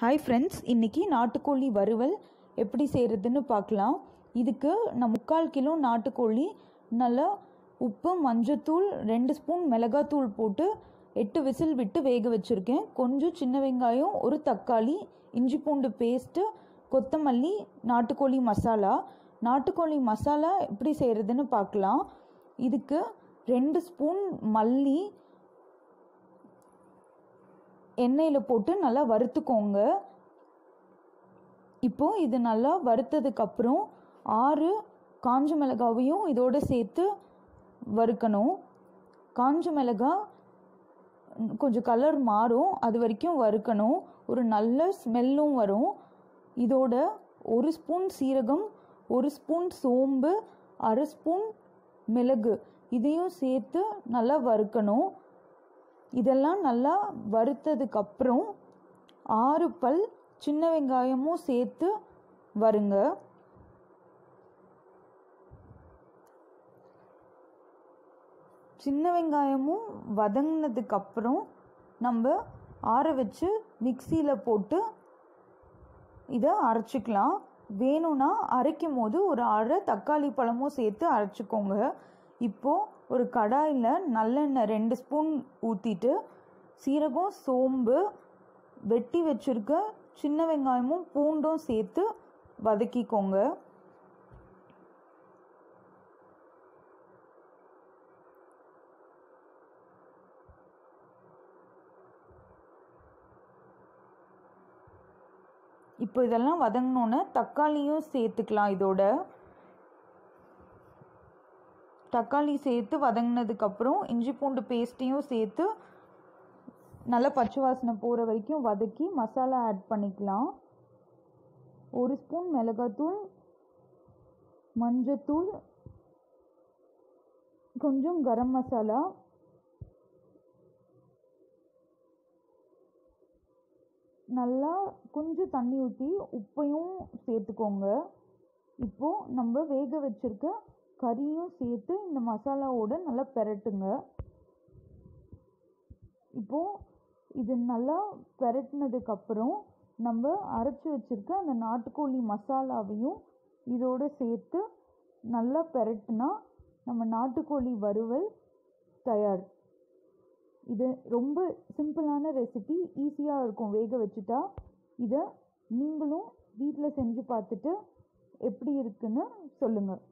hi friends இன்றைக்கி நாட்டுக்கோழி வறுவல் எப்படி செய்கிறதுன்னு பார்க்கலாம் இதுக்கு நான் முக்கால் கிலோ நாட்டுக்கோழி நல்லா உப்பு மஞ்சத்தூள் ரெண்டு ஸ்பூன் மிளகாத்தூள் போட்டு எட்டு விசில் விட்டு வேக வச்சுருக்கேன் கொஞ்சம் சின்ன வெங்காயம் ஒரு தக்காளி இஞ்சி பூண்டு பேஸ்ட்டு கொத்தமல்லி நாட்டுக்கோழி மசாலா நாட்டுக்கோழி மசாலா எப்படி செய்கிறதுன்னு பார்க்கலாம் இதுக்கு ரெண்டு ஸ்பூன் மல்லி எண்ணெயில் போட்டு நல்லா வறுத்துக்கோங்க இப்போ இது நல்லா வறுத்ததுக்கப்புறம் ஆறு காஞ்ச மிளகாவையும் இதோடு சேர்த்து வறுக்கணும் காஞ்ச மிளகா கொஞ்சம் கலர் மாறும் அது வரைக்கும் வறுக்கணும் ஒரு நல்ல ஸ்மெல்லும் வரும் இதோட ஒரு ஸ்பூன் சீரகம் ஒரு ஸ்பூன் சோம்பு அரை ஸ்பூன் மிளகு இதையும் சேர்த்து நல்லா வறுக்கணும் இதெல்லாம் நல்லா வறுத்ததுக்கப்புறம் ஆறு பல் சின்ன வெங்காயமும் சேர்த்து வருங்க சின்ன வெங்காயமும் வதங்கினதுக்கப்புறம் நம்ம ஆற வச்சு மிக்சியில் போட்டு இதை அரைச்சிக்கலாம் வேணும்னா அரைக்கும் போது ஒரு அரை தக்காளி பழமும் சேர்த்து அரைச்சிக்கோங்க இப்போது ஒரு கடாயில் நல்லெண்ணெய் ரெண்டு ஸ்பூன் ஊற்றிட்டு சீரகம் சோம்பு வெட்டி வச்சுருக்க சின்ன வெங்காயமும் பூண்டும் சேர்த்து வதக்கிக்கோங்க இப்போ இதெல்லாம் வதங்கினோன்னே தக்காளியும் சேர்த்துக்கலாம் இதோட தக்காளி சேர்த்து வதங்கினதுக்கப்புறம் இஞ்சி பூண்டு பேஸ்ட்டையும் சேர்த்து நல்லா பச்சை வாசனை போகிற வரைக்கும் வதக்கி மசாலா ஆட் பண்ணிக்கலாம் ஒரு ஸ்பூன் மிளகாத்தூள் மஞ்சத்தூள் கொஞ்சம் கரம் மசாலா நல்லா கொஞ்சம் தண்ணி ஊற்றி உப்பையும் சேர்த்துக்கோங்க இப்போது நம்ம வேக வச்சுருக்க கறியும் சேர்த்து இந்த மசாலாவோட நல்லா பெரட்டுங்க இப்போது இது நல்லா பெரட்டினதுக்கப்புறம் நம்ம அரைச்சி வச்சுருக்க அந்த நாட்டுக்கோழி மசாலாவையும் இதோடு சேர்த்து நல்லா பெரட்டுனா நம்ம நாட்டுக்கோழி வறுவல் தயார் இது ரொம்ப சிம்பிளான ரெசிபி ஈஸியாக இருக்கும் வேக வச்சுட்டா இதை நீங்களும் வீட்டில் செஞ்சு பார்த்துட்டு எப்படி இருக்குன்னு சொல்லுங்கள்